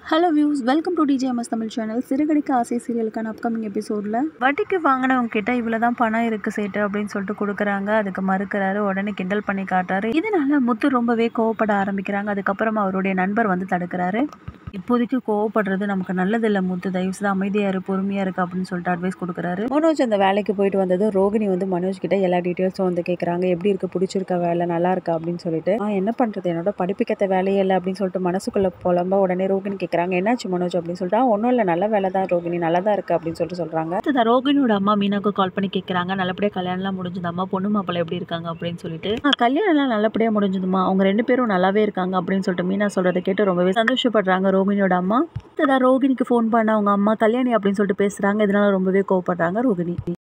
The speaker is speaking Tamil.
hello views welcome to DJMS Tamil channel Siragadikka Aasai சீரியலுக்கான அப்கமிங் எபிசோடில் வட்டிக்கு வாங்கினவங்க கிட்ட இவ்வளோ தான் பணம் இருக்கு சேட்டு அப்படின்னு சொல்லிட்டு கொடுக்குறாங்க அதுக்கு மறுக்கிறாரு உடனே கிண்டல் பண்ணி காட்டுறாரு இதனால முத்து ரொம்பவே கோவப்பட ஆரம்பிக்கிறாங்க அதுக்கப்புறமா அவருடைய நண்பர் வந்து தடுக்கிறாரு இப்போதைக்கு கோவப்படுறது நமக்கு நல்லதில்லை முத்து தயவுசெய்து அமைதியாக இரு பொறுமையாக இருக்கு அப்படின்னு சொல்லிட்டு அட்வைஸ் கொடுக்குறாரு மனோஜ் அந்த வேலைக்கு போயிட்டு வந்ததும் ரோகிணி வந்து மனோஜ் கிட்ட எல்லா டீட்டெயில்ஸும் வந்து கேட்குறாங்க எப்படி இருக்கு பிடிச்சிருக்க வேலை நல்லா இருக்கா அப்படின்னு சொல்லிட்டு ஆ என்ன பண்ணுறது என்னோட படிப்புக்கேற்ற வேலையே இல்லை அப்படின்னு சொல்லிட்டு மனசுக்குள்ள புலம்ப உடனே ரோகிணி கேட்குறாங்க என்னாச்சு மனோஜ் அப்படின்னு சொல்லிட்டு "ஆ, ஒன்றும் இல்லை நல்ல வேலை தான் ரோகிணி நல்லா தான் இருக்கு அப்படின்னு சொல்லிட்டு சொல்கிறாங்க அடுத்தது ரோகிணியோட அம்மா மீனாக்கு கால் பண்ணி கேட்குறாங்க நல்லபடியாக கல்யாணம்லாம் முடிஞ்சதம்மா பொண்ணு மாப்பிள்ளை எப்படி இருக்காங்க அப்படின்னு சொல்லிட்டு "ஆ, கல்யாணம்லாம் நல்லபடியாக முடிஞ்சதுமா அவங்க ரெண்டு பேரும் நல்லாவே இருக்காங்க அப்படின்னு சொல்லிட்டு மீனா சொல்கிறத கேட்டு ரொம்பவே சந்தோஷப்படுறாங்க ரோகிணியோட அம்மா அடுத்ததா ரோகிணிக்கு ஃபோன் பண்ண அவங்க அம்மா கல்யாணி அப்படின்னு சொல்லிட்டு பேசுகிறாங்க இதனால ரொம்பவே கோவப்படுறாங்க ரோகிணி